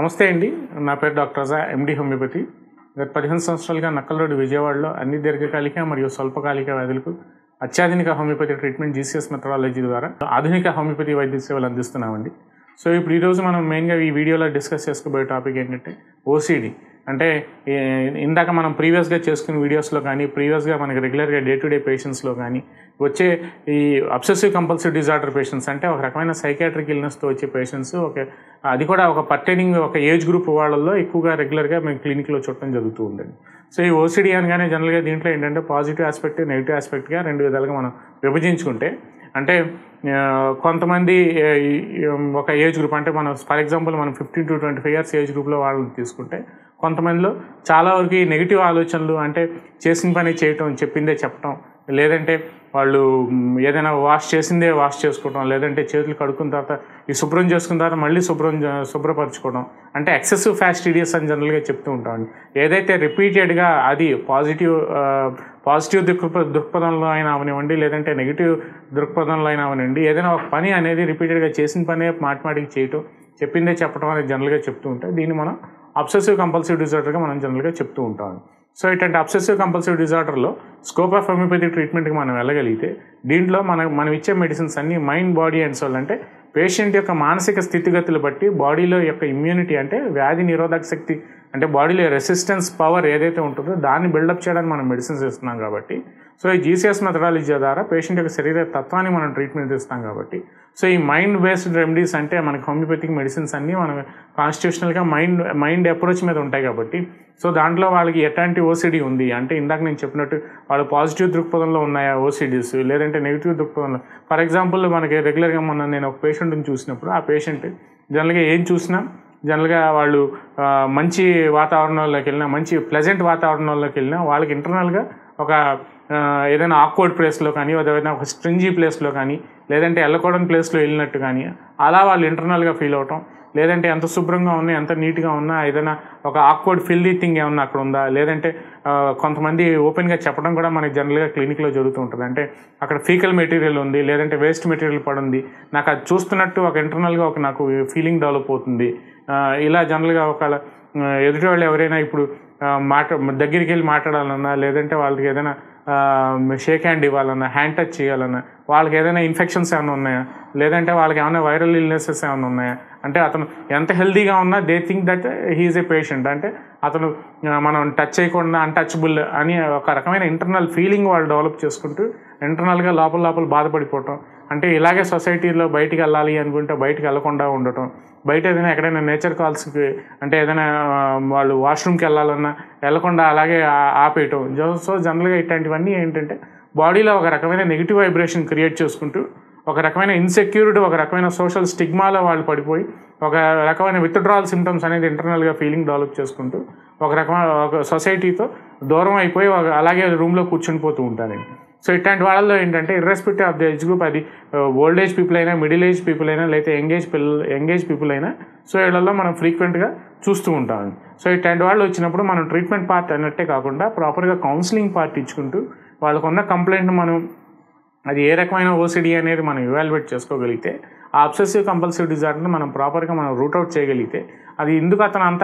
నమస్తే అండి నా పేరు డాక్టర్ రజా ఎండి హోమియోపతి గత పదిహేను సంవత్సరాలుగా నక్కల్ రోడ్డు విజయవాడలో అన్ని దీర్ఘకాలిక మరియు స్వల్పకాలిక వ్యాధులకు అత్యాధునిక హోమియోపతి ట్రీట్మెంట్ జీసీఎస్ మెథడాలజీ ద్వారా ఆధునిక హోమియోపతి వైద్య సేవలు అందిస్తున్నామండి సో ఇప్పుడు ఈరోజు మనం మెయిన్గా ఈ వీడియోలో డిస్కస్ చేసుకోబోయే టాపిక్ ఏంటంటే ఓసిడి అంటే ఏ- ఇందాక మనం ప్రీవియస్గా చేసుకున్న వీడియోస్లో కానీ ప్రీవియస్గా మనకి రెగ్యులర్గా డే టు డే పేషెంట్స్లో కానీ వచ్చే ఈ అబ్సెసివ్ కంపల్సివ్ డిజార్డర్ పేషెంట్స్ అంటే ఒక రకమైన సైకాట్రిక్ ఇల్నెస్తో వచ్చే పేషెంట్స్ ఒక అది కూడా ఒక పర్టైనింగ్ ఒక ఏజ్ గ్రూప్ వాళ్ళల్లో ఎక్కువగా రెగ్యులర్గా మేము క్లినిక్లో చూడటం జరుగుతూ ఉందండి సో ఈ ఓసిడి అనగానే జనరల్గా దీంట్లో ఏంటంటే పాజిటివ్ ఆస్పెక్ట్ నెగిటివ్ ఆస్పెక్ట్గా రెండు విధాలుగా మనం విభజించుకుంటే అంటే ఆ, కొంతమంది ఆ, ఈ, ఒక ఏజ్ గ్రూప్ అంటే మనం ఫర్ ఎగ్జాంపుల్ మనం fifteen to twenty five years age గ్రూప్లో వాళ్ళని తీసుకుంటే కొంతమందిలో చాలా వరకు ఈ నెగిటివ్ ఆలోచనలు అంటే చేసిన పని చేయటం చెప్పిందే చెప్పటం లేదంటే వాళ్ళు మ్, ఏదైనా వాష్ చేసిందే వాష్ చేసుకోవడం లేదంటే చేతులు కడుక్కున్న తర్వాత ఈ శుభ్రం చేసుకున్న తర్వాత మళ్ళీ శుభ్రం చే- శుభ్రపరచుకోవడం అంటే ఎక్సెసివ్ ఫ్యాస్టిడియస్ అని జనరల్గా చెప్తూ ఉంటామండి ఏదైతే రిపీటెడ్గా అది పాజిటివ్ పాజిటివ్ దృక్ప దృక్పథంలో అయినా అవనివ్వండి లేదంటే నెగిటివ్ దృక్పథంలో అయినా అవనివ్వండి ఏదైనా ఒక పని అనేది రిపీటెడ్గా చేసిన పనే మాటి మాటికి చేయటం చెప్పిందే చెప్పడం అనేది జనరల్గా చెప్తూ ఉంటాయి దీన్ని మనం అబ్సెసివ్ కంపల్సివ్ డిజార్డర్గా మనం జనరల్గా చెప్తూ ఉంటాం సో ఇట్లాంటి అబ్సెసివ్ కంపల్సివ్ డిజార్డర్లో స్కోప్ ఆఫ్ హోమియోపతిక్ ట్రీట్మెంట్కి మనం వెళ్ళగలిగితే దీంట్లో మన మనం ఇచ్చే మెడిసిన్స్ అన్ని మైండ్ బాడీ అండ్ సోల్ అంటే పేషెంట్ యొక్క మానసిక స్థితిగతులు బట్టి బాడీలో యొక్క ఇమ్యూనిటీ అంటే వ్యాధి నిరోధక శక్తి అంటే బాడీలో రెసిస్టెన్స్ పవర్ ఏదైతే ఉంటుందో దాన్ని బిల్డప్ చేయడానికి మనం మెడిసిన్స్ ఇస్తున్నాం కాబట్టి సో ఈ జీసీఎస్ మెథడాలజీ ద్వారా పేషెంట్ యొక్క శరీర తత్వాన్ని మనం ట్రీట్మెంట్ ఇస్తాం కాబట్టి సో ఈ మైండ్ బేస్డ్ రెమెడీస్ అంటే మనకి హోమియోపతిక్ మెడిసిన్స్ అన్నీ మన కాన్స్టిట్యూషనల్గా మైండ్ మైండ్ అప్రోచ్ మీద ఉంటాయి కాబట్టి సో దాంట్లో వాళ్ళకి ఎట్లాంటి ఓసిడి ఉంది అంటే ఇందాక నేను చెప్పినట్టు వాళ్ళు పాజిటివ్ దృక్పథంలో ఉన్నాయా ఓసిడీస్ లేదంటే నెగిటివ్ దృక్పథంలో ఫర్ ఎగ్జాంపుల్ మనకి రెగ్యులర్గా మొన్న నేను ఒక పేషెంట్ని చూసినప్పుడు ఆ పేషెంట్ జనరల్గా ఏం చూసినా జనరల్గా వాళ్ళు ఆ, మంచి వాతావరణంలోకి వెళ్ళినా మంచి ప్లెజెంట్ వాతావరణంలోకి వెళ్ళినా వాళ్ళకి ఇంటర్నల్గా ఒక ఆ, ఏదైనా ఆక్వర్డ్ ప్లేస్లో కానీ ఏదైనా ఒక స్ట్రింజీ ప్లేస్లో కానీ లేదంటే వెళ్ళకూడని ప్లేస్లో వెళ్ళినట్టు కానీ అలా వాళ్ళు ఇంటర్నల్గా ఫీల్ అవటం లేదంటే ఎంత శుభ్రంగా ఉన్నా ఎంత నీట్గా ఉన్నా ఏదైనా ఒక ఆక్వర్డ్ ఫిల్దీ థింగ్ ఏమన్నా అక్కడ ఉందా లేదంటే ఆ, కొంతమంది ఓపెన్గా చెప్పడం కూడా మనకి జనరల్గా క్లినిక్లో జరుగుతూ ఉంటుంది అంటే అక్కడ ఫీకల్ మెటీరియల్ ఉంది లేదంటే వేస్ట్ మెటీరియల్ పడుంది నాకు అది చూస్తున్నట్టు ఒక ఇంటర్నల్గా ఒక నాకు ఫీలింగ్ డెవలప్ అవుతుంది ఆ, ఇలా జనరల్గా ఒక ఎదుటి వాళ్ళు ఎవరైనా ఇప్పుడు ఆ, మాట దగ్గరికి వెళ్ళి మాట్లాడాలన్నా లేదంటే వాళ్ళకి ఏదైనా షేక్ హ్యాండ్ ఇవ్వాలన్నా హ్యాండ్ టచ్ చేయాలన్నా వాళ్ళకి ఏదైనా ఇన్ఫెక్షన్స్ ఏమైనా ఉన్నాయా లేదంటే వాళ్ళకి ఏమైనా వైరల్ ఇల్నెసెస్ ఏమైనా ఉన్నాయా అంటే అతను ఎంత హెల్తీగా ఉన్నా they think that he is a patient అంటే అతను ఆ, మనం టచ్ చేయకుండా అన్టచబుల్ అని ఒక రకమైన ఇంటర్నల్ ఫీలింగ్ వాళ్ళు డెవలప్ చేసుకుంటూ ఇంటర్నల్గా లోపల లోపల బాధపడిపోవటం అంటే ఇలాగే సొసైటీలో బయటికి వెళ్ళాలి అనుకుంటే బయటికి వెళ్ళకుండా ఉండటం బయట ఏదైనా ఎక్కడైనా నేచర్ కాల్స్కి అంటే ఏదైనా ఆ, వాళ్ళు వాష్రూమ్కి వెళ్ళాలన్నా వెళ్ళకుండా అలాగే ఆ- ఆపేయటం జో- సో జనరల్గా ఇట్లాంటివన్నీ ఏంటంటే బాడీలో ఒక రకమైన నెగిటివ్ వైబ్రేషన్ క్రియేట్ చేసుకుంటూ ఒక రకమైన ఇన్సెక్యూరిటీ ఒక రకమైన సోషల్ స్టిగ్మాలో వాళ్ళు పడిపోయి ఒక రకమైన విత్డ్రాల్ సిమ్టమ్స్ అనేది ఇంటర్నల్గా ఫీలింగ్ డెవలప్ చేసుకుంటూ ఒక రకమైన ఒక సొసైటీతో దూరం అయిపోయి ఒక అలాగే రూమ్లో కూర్చుని పోతూ ఉంటారండి సో ఇట్లాంటి వాళ్ళలో ఏంటంటే irrespective of the age group అది ఓల్డ్ ఏజ్ పీపుల్ అయినా మిడిల్ ఏజ్ పీపుల్ అయినా లేకపోతే యంగేజ్ పిల్లలు యంగేజ్ పీపుల్ అయినా సో వీళ్ళల్లో మనం ఫ్రీక్వెంట్గా చూస్తూ ఉంటాం సో ఇట్లాంటి వాళ్ళు వచ్చినప్పుడు మనం ట్రీట్మెంట్ పార్ట్ అన్నట్టే కాకుండా ప్రాపర్గా కౌన్సిలింగ్ పార్ట్ ఇచ్చుకుంటూ వాళ్ళకున్న కంప్లైంట్ మనం అది ఏ రకమైన ఓసిడి అనేది మనం ఇవాల్యుయేట్ చేసుకోగలిగితే ఆ అబ్సెసివ్ కంపల్సివ్ డిజార్డర్ని మనం ప్రాపర్గా మనం రూట్అవుట్ చేయగలిగితే అది ఎందుకు అతను అంత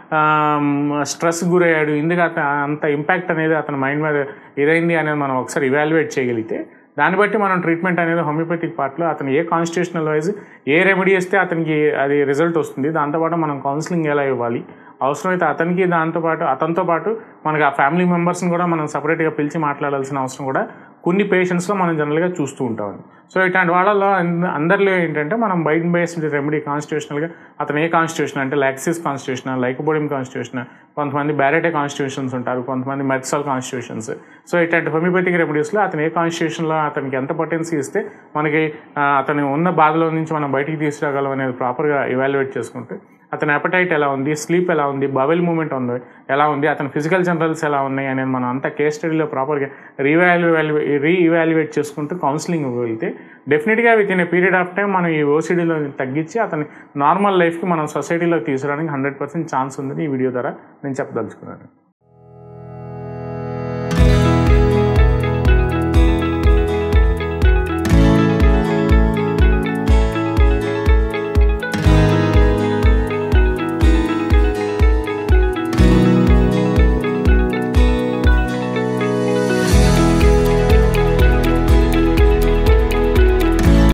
స్ట్రెస్ గురయ్యాడు ఎందుకు అతను అంత ఇంపాక్ట్ అనేది అతని మైండ్ మీద ఇదైంది అనేది మనం ఒకసారి ఇవాల్యుయేట్ చేయగలిగితే దాన్ని బట్టి మనం ట్రీట్మెంట్ అనేది హోమియోపతిక్ పార్ట్లో అతను ఏ కాన్స్టిట్యూషనల్ వైజ్ ఏ రెమెడీ ఇస్తే అతనికి అది రిజల్ట్ వస్తుంది దాంతోపాటు మనం కౌన్సిలింగ్ ఎలా ఇవ్వాలి అవసరమైతే అతనికి దాంతోపాటు అతనితో పాటు మనకి ఆ ఫ్యామిలీ మెంబర్స్ని కూడా మనం సపరేట్గా పిలిచి మాట్లాడాల్సిన అవసరం కూడా కొన్ని పేషెంట్స్లో మనం జనరల్గా చూస్తూ ఉంటాం సో ఇట్లాంటి వాళ్ళలో అంద- అందరిలో ఏంటంటే మనం బైట్ బేస్డ్ రెమెడీ కాన్స్టిట్యూషనల్గా అతను ఏ కాన్స్టిట్యూషన్ అంటే లాక్సిస్ కాన్స్టిట్యూషన్ లైకోబోడియం కాన్స్టిట్యూషన్ కొంతమంది బ్యారెటే కాన్స్టిట్యూషన్స్ ఉంటారు కొంతమంది మెథ్సాల్ కాన్స్టిట్యూషన్స్ సో ఇట్లాంటి హోమియోపతిక్ రెమెడీస్లో అతను ఏ కాన్స్టిట్యూషన్లో అతనికి ఎంత పొటెన్సీ ఇస్తే మనకి ఆ, అతను ఉన్న బాధలో నుంచి మనం బయటికి తీసుకురాగలం అనేది ప్రాపర్గా ఇవాల్యుయేట్ చేసుకుంటే అతని అపటైట్ ఎలా ఉంది స్లీప్ ఎలా ఉంది బవెల్ మూమెంట్ ఉంది ఎలా ఉంది అతని ఫిజికల్ జనరల్స్ ఎలా ఉన్నాయి అనేది మనం అంతా కేస్ స్టడీలో ప్రాపర్గా రీవాల్యువల్ రీ ఇవాల్యుయేట్ చేసుకుంటూ కౌన్సిలింగ్ ఇవ్వగలిగితే డెఫినెట్గా within a period of time మనం ఈ ఓసిడీలో తగ్గించి అతని నార్మల్ లైఫ్కి మనం సొసైటీలో తీసుకురావడానికి హండ్రెడ్ పర్సెంట్ ఛాన్స్ ఉందని ఈ వీడియో ద్వారా నేను చెప్పదలుచుకున్నాను